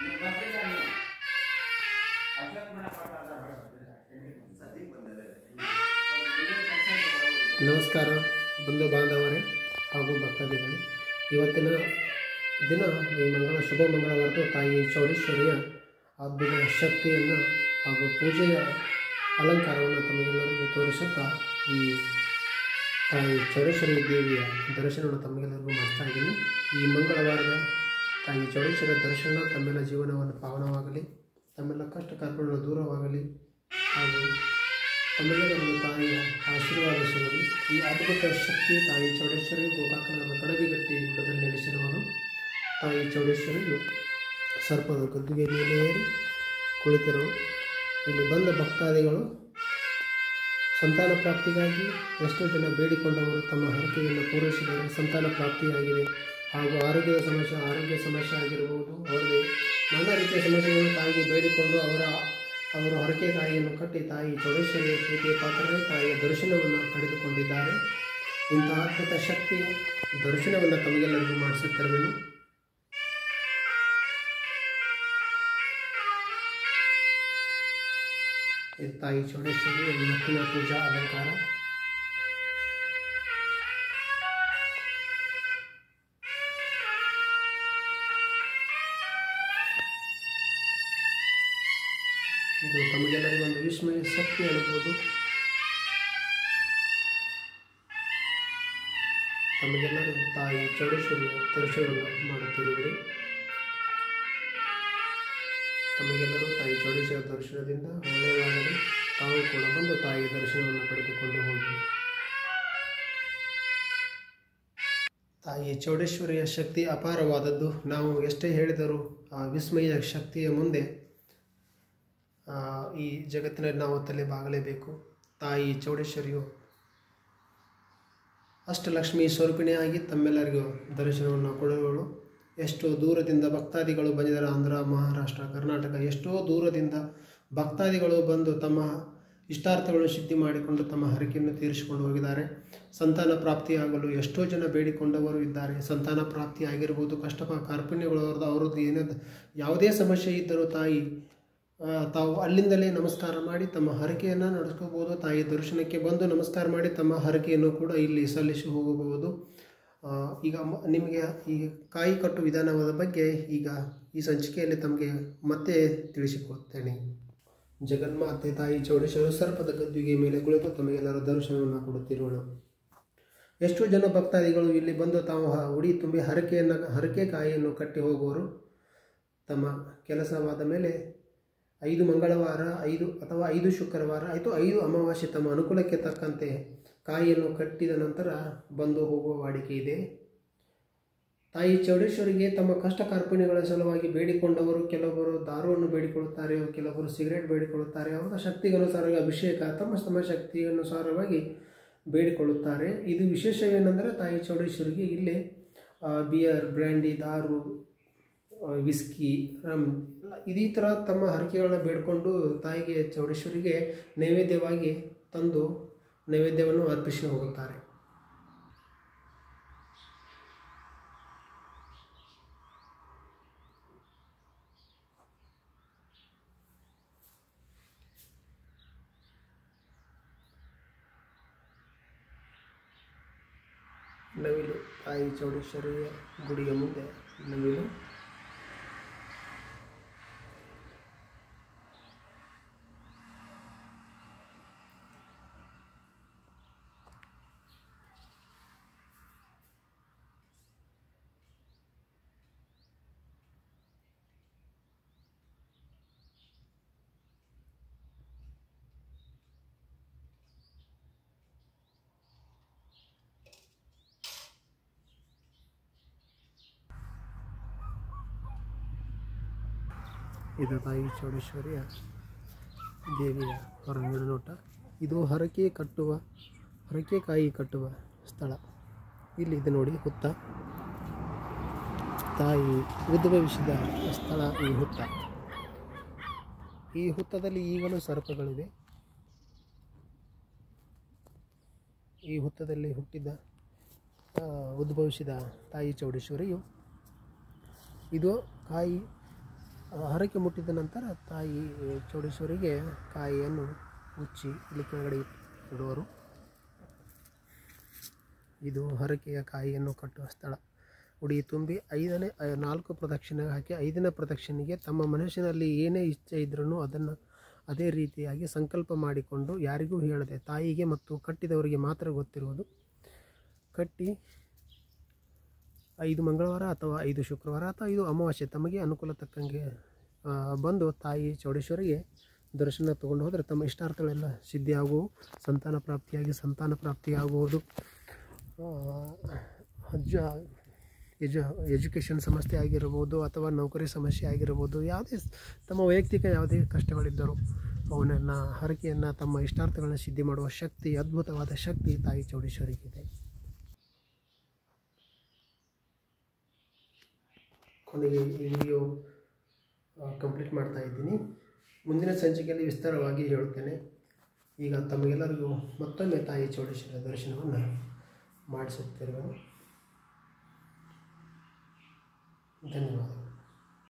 ನಮಸ್ಕಾರ ಬಂಧು ಬಾಂಧವರೇ ಹಾಗೂ ಭಕ್ತಾದಿಗಳೇ ಇವತ್ತಿನ ದಿನ ಈ ಮಂಗಳ ಶುಭ ಮಂಗಳವಾರದ ತಾಯಿ ಚೌಡೇಶ್ವರಿಯ ಅದ್ಭುತ ಶಕ್ತಿಯನ್ನು ಹಾಗೂ ಪೂಜೆಯ ಅಲಂಕಾರವನ್ನು ತಮಗೆಲ್ಲರಿಗೂ ತೋರಿಸುತ್ತಾ ಈ ತಾಯಿ ಚೌಡೇಶ್ವರಿ ದೇವಿಯ ದರ್ಶನವನ್ನು ತಮಗೆಲ್ಲರಿಗೂ ಮಾಡ್ತಾ ಇದ್ದೀನಿ ಈ ಮಂಗಳವಾರದ ತಾಯಿ ಚೌಡೇಶ್ವರಿಯ ದರ್ಶನ ತಮ್ಮೆಲ್ಲ ಜೀವನವನ್ನು ಪಾವನವಾಗಲಿ ತಮ್ಮೆಲ್ಲ ಕಷ್ಟ ಕಾರ್ಪಣ್ಯಗಳು ದೂರವಾಗಲಿ ಹಾಗೂ ತಮ್ಮೆಲ್ಲರನ್ನು ತಾಯಿಯ ಆಶೀರ್ವಾದ ಸಿಗಲಿ ಈ ಅದ್ಭುತ ಶಕ್ತಿ ತಾಯಿ ಚೌಡೇಶ್ವರಿ ಗೋಕಾಕನ ಕಡಬಿಗಟ್ಟಿ ಗುಡ್ಡದಲ್ಲಿ ನೆಲೆಸಿರುವನು ತಾಯಿ ಚೌಡೇಶ್ವರಿಯು ಸರ್ಪದ ಗದ್ದುಗೆ ಮೇಲೆ ಏರಿ ಕುಳಿತಿರುವ ಇಲ್ಲಿ ಬಂದ ಭಕ್ತಾದಿಗಳು ಸಂತಾನ ಪ್ರಾಪ್ತಿಗಾಗಿ ಎಷ್ಟೋ ಜನ ಬೇಡಿಕೊಂಡವರು ತಮ್ಮ ಹರಕೆಯನ್ನು ಪೂರೈಸಿದರೆ ಸಂತಾನ ಪ್ರಾಪ್ತಿಯಾಗಿದೆ ಹಾಗೂ ಆರೋಗ್ಯದ ಸಮಸ್ಯೆ ಆರೋಗ್ಯ ಸಮಸ್ಯೆ ಆಗಿರಬಹುದು ಅವರಿಗೆ ನಾನಾ ರೀತಿಯ ಸಮಸ್ಯೆಗಳು ತಾಯಿಗೆ ಬೇಡಿಕೊಂಡು ಅವರ ಅವರ ಹರಕೆ ತಾಯಿಯನ್ನು ಕಟ್ಟಿ ತಾಯಿ ಚೌಡೇಶ್ವರಿಯ ಪ್ರೀತಿಯ ಪಾತ್ರರೇ ತಾಯಿಯ ದರ್ಶನವನ್ನು ಪಡೆದುಕೊಂಡಿದ್ದಾರೆ ಇಂತಹ ಅದ್ಭುತ ಶಕ್ತಿಯ ದರ್ಶನವನ್ನು ತಮಗೆಲ್ಲರಿಗೂ ಮಾಡಿಸುತ್ತಿರುವೆನು ಇದು ತಾಯಿ ಚೌಡೇಶ್ವರಿ ಇವತ್ತಿನ ಪೂಜಾ ಅಲಂಕಾರ ಇದು ತಮಗೆಲ್ಲರಿಗೂ ಒಂದು ವಿಸ್ಮಯ ಶಕ್ತಿ ಅನ್ಬೋದು ತಮಗೆಲ್ಲರಿಗೂ ತಾಯಿ ಚೌಡೇಶ್ವರಿಯ ದರ್ಶನವನ್ನು ಮಾಡುತ್ತಿರುವಿರಿ ತಮಗೆಲ್ಲರೂ ತಾಯಿ ಚೌಡೇಶ್ವರ ದರ್ಶನದಿಂದ ಒಳ್ಳೆಯದಾಗಲಿ ತಾವು ಕೂಡ ಬಂದು ತಾಯಿಯ ದರ್ಶನವನ್ನು ಪಡೆದುಕೊಂಡು ಹೋಗಿ ತಾಯಿ ಚೌಡೇಶ್ವರಿಯ ಶಕ್ತಿ ಅಪಾರವಾದದ್ದು ನಾವು ಎಷ್ಟೇ ಹೇಳಿದರೂ ಆ ವಿಸ್ಮಯ ಶಕ್ತಿಯ ಮುಂದೆ ಆ, ಈ ಜಗತ್ತಿನಲ್ಲಿ ನಾವು ತಲೆ ಬಾಗಲೇಬೇಕು ತಾಯಿ ಚೌಡೇಶ್ವರಿಯು ಅಷ್ಟಲಕ್ಷ್ಮಿ ಸ್ವರೂಪಿಣಿಯಾಗಿ ತಮ್ಮೆಲ್ಲರಿಗೂ ದರ್ಶನವನ್ನು ಕೊಡುವಳು ಎಷ್ಟೋ ದೂರದಿಂದ ಭಕ್ತಾದಿಗಳು ಬಂದಿದ್ದಾರೆ ಆಂಧ್ರ ಮಹಾರಾಷ್ಟ್ರ ಕರ್ನಾಟಕ ಎಷ್ಟೋ ದೂರದಿಂದ ಭಕ್ತಾದಿಗಳು ಬಂದು ತಮ್ಮ ಇಷ್ಟಾರ್ಥಗಳನ್ನು ಸಿದ್ಧಿ ಮಾಡಿಕೊಂಡು ತಮ್ಮ ಹರಕೆಯನ್ನು ತೀರಿಸಿಕೊಂಡು ಹೋಗಿದ್ದಾರೆ ಸಂತಾನ ಪ್ರಾಪ್ತಿಯಾಗಲು ಎಷ್ಟೋ ಜನ ಬೇಡಿಕೊಂಡವರು ಇದ್ದಾರೆ ಸಂತಾನ ಪ್ರಾಪ್ತಿ ಆಗಿರ್ಬೋದು ಕಷ್ಟ ಕಾರ್ಪಣ್ಯಗಳು ಅವ್ರದ್ದು ಅವ್ರದ್ದು ಏನಾದ ಯಾವುದೇ ಸಮಸ್ಯೆ ಇದ್ದರೂ ತಾಯಿ ಆ, ತಾವು ಅಲ್ಲಿಂದಲೇ ನಮಸ್ಕಾರ ಮಾಡಿ ತಮ್ಮ ಹರಕೆಯನ್ನು ನಡೆಸ್ಕೋಬೋದು ತಾಯಿ ದರ್ಶನಕ್ಕೆ ಬಂದು ನಮಸ್ಕಾರ ಮಾಡಿ ತಮ್ಮ ಹರಕೆಯನ್ನು ಕೂಡ ಇಲ್ಲಿ ಸಲ್ಲಿಸಿ ಹೋಗಬಹುದು ಆ, ಈಗ ಮ- ನಿಮಗೆ ಈ ಕಾಯಿ ಕಟ್ಟು ವಿಧಾನದ ಬಗ್ಗೆ ಈಗ ಈ ಸಂಚಿಕೆಯಲ್ಲಿ ತಮಗೆ ಮತ್ತೆ ತಿಳಿಸಿಕೊಡ್ತೇನೆ ಜಗನ್ಮಾತೆ ತಾಯಿ ಚೌಡೇಶ್ವರ ಸರ್ಪದ ಗದ್ದುಗೆ ಮೇಲೆ ಕುಳಿತು ತಮಗೆಲ್ಲರ ದರ್ಶನವನ್ನು ಕೊಡುತ್ತಿರೋಣ ಎಷ್ಟೋ ಜನ ಭಕ್ತಾದಿಗಳು ಇಲ್ಲಿ ಬಂದು ತಾವು ಹ- ಉಡಿ ತುಂಬಿ ಹರಕೆಯನ್ನು ಹರಕೆ ಕಾಯಿಯನ್ನು ಕಟ್ಟಿ ಹೋಗುವರು ತಮ್ಮ ಕೆಲಸವಾದ ಮೇಲೆ ಐದು ಮಂಗಳವಾರ ಐದು ಅಥವಾ ಐದು ಶುಕ್ರವಾರ ಆಯಿತು ಐದು ಅಮಾವಾಸ್ಯೆ ತಮ್ಮ ಅನುಕೂಲಕ್ಕೆ ತಕ್ಕಂತೆ ಕಾಯಿಯನ್ನು ಕಟ್ಟಿದ ನಂತರ ಬಂದು ಹೋಗುವ ವಾಡಿಕೆ ಇದೆ ತಾಯಿ ಚೌಡೇಶ್ವರಿಗೆ ತಮ್ಮ ಕಷ್ಟ ಕಾರ್ಪಣ್ಯಗಳ ಸಲುವಾಗಿ ಬೇಡಿಕೊಂಡವರು ಕೆಲವರು ದಾರುವನ್ನು ಬೇಡಿಕೊಳ್ಳುತ್ತಾರೆ ಕೆಲವರು ಸಿಗರೇಟ್ ಬೇಡಿಕೊಳ್ಳುತ್ತಾರೆ ಅವರ ಶಕ್ತಿಗನುಸಾರವಾಗಿ ಅಭಿಷೇಕ ತಮ್ಮ ತಮ್ಮ ಶಕ್ತಿಗನುಸಾರವಾಗಿ ಬೇಡಿಕೊಳ್ಳುತ್ತಾರೆ ಇದು ವಿಶೇಷವೇನೆಂದರೆ ತಾಯಿ ಚೌಡೇಶ್ವರಿಗೆ ಇಲ್ಲಿ ಆ, ಬಿಯರ್ ಬ್ರ್ಯಾಂಡಿ ದಾರು ಆ, ವಿಸ್ಕಿ ರಮ್ ಎಲ್ಲ ಇದೇ ಥರ ತಮ್ಮ ಹರಕೆಗಳನ್ನ ಬೇಡಿಕೊಂಡು ತಾಯಿಗೆ ಚೌಡೇಶ್ವರಿಗೆ ನೈವೇದ್ಯವಾಗಿ ತಂದು ನೈವೇದ್ಯವನ್ನು ಅರ್ಪಿಸಿ ಹೋಗುತ್ತಾರೆ ನವಿಲು ತಾಯಿ ಚೌಡೇಶ್ವರಿಯ ಗುಡಿಯ ಮುಂದೆ ನವಿಲು ಇದು ತಾಯಿ ಚೌಡೇಶ್ವರಿಯ ದೇವಿಯ ಹೊರಗಿನ ನೋಟ ಇದು ಹರಕೆ ಕಟ್ಟುವ ಹರಕೆ ಕಾಯಿ ಕಟ್ಟುವ ಸ್ಥಳ ಇಲ್ಲಿ ಇದು ನೋಡಿ ಹುತ್ತ ತಾಯಿ ಉದ್ಭವಿಸಿದ ಸ್ಥಳ ಈ ಹುತ್ತ ಈ ಹುತ್ತದಲ್ಲಿ ಈಗಲೂ ಸರ್ಪಗಳಿವೆ ಈ ಹುತ್ತದಲ್ಲಿ ಹುಟ್ಟಿದ ಆ, ಉದ್ಭವಿಸಿದ ತಾಯಿ ಚೌಡೇಶ್ವರಿಯು ಇದು ಕಾಯಿ ಆ, ಹರಕೆ ಮುಟ್ಟಿದ ನಂತರ ತಾಯಿ ಚೌಡೇಶ್ವರಿಗೆ ಕಾಯಿಯನ್ನು ಮುಚ್ಚಿ ಇಲ್ಲಿ ಕೆಳಗಡೆ ಇಡುವರು ಇದು ಹರಕೆಯ ಕಾಯಿಯನ್ನು ಕಟ್ಟುವ ಸ್ಥಳ ಉಡಿ ತುಂಬಿ ಐದನೇ ಐ- ನಾಲ್ಕು ಪ್ರದಕ್ಷಿಣೆ ಹಾಕಿ ಐದನೇ ಪ್ರದಕ್ಷಿಣೆಗೆ ತಮ್ಮ ಮನಸ್ಸಿನಲ್ಲಿ ಏನೇ ಇಚ್ಛೆ ಇದ್ರೂ ಅದನ್ನು ಅದೇ ರೀತಿಯಾಗಿ ಸಂಕಲ್ಪ ಮಾಡಿಕೊಂಡು ಯಾರಿಗೂ ಹೇಳದೆ ತಾಯಿಗೆ ಮತ್ತು ಕಟ್ಟಿದವರಿಗೆ ಮಾತ್ರ ಗೊತ್ತಿರುವುದು ಕಟ್ಟಿ ಐದು ಮಂಗಳವಾರ ಅಥವಾ ಐದು ಶುಕ್ರವಾರ ಅಥವಾ ಐದು ಅಮಾವಾಸ್ಯೆ ತಮಗೆ ಅನುಕೂಲ ತಕ್ಕಂಗೆ ಆ, ಬಂದು ತಾಯಿ ಚೌಡೇಶ್ವರಿಗೆ ದರ್ಶನ ತಗೊಂಡು ಹೋದರೆ ತಮ್ಮ ಇಷ್ಟಾರ್ಥಗಳೆಲ್ಲ ಸಿದ್ಧಿಯಾಗುವು ಸಂತಾನ ಪ್ರಾಪ್ತಿಯಾಗಿ ಸಂತಾನ ಪ್ರಾಪ್ತಿಯಾಗುವುದು ಆ, ಅಜ್ಜ ಎಜು ಎಜುಕೇಷನ್ ಸಮಸ್ಯೆ ಆಗಿರ್ಬೋದು ಅಥವಾ ನೌಕರಿ ಸಮಸ್ಯೆ ಆಗಿರ್ಬೋದು ಯಾವುದೇ ಸ್- ತಮ್ಮ ವೈಯಕ್ತಿಕ ಯಾವುದೇ ಕಷ್ಟಗಳಿದ್ದರೂ ಅವನನ್ನು ಹರಕೆಯನ್ನು ತಮ್ಮ ಇಷ್ಟಾರ್ಥಗಳನ್ನ ಸಿದ್ಧಿ ಮಾಡುವ ಶಕ್ತಿ ಅದ್ಭುತವಾದ ಶಕ್ತಿ ತಾಯಿ ಚೌಡೇಶ್ವರಿಗಿದೆ ಕೊನೆಗೆ ಈ ವಿಡಿಯೋ ಕಂಪ್ಲೀಟ್ ಮಾಡ್ತಾ ಇದ್ದೀನಿ ಮುಂದಿನ ಸಂಚಿಕೆಯಲ್ಲಿ ವಿಸ್ತಾರವಾಗಿ ಹೇಳುತ್ತೇನೆ ಈಗ ತಮಗೆಲ್ಲರಿಗೂ ಮತ್ತೊಮ್ಮೆ ತಾಯಿ ಚೌಡೇಶ್ವರ ದರ್ಶನವನ್ನು ಮಾಡಿಸುತ್ತಿರುವೆನು ಧನ್ಯವಾದಗಳು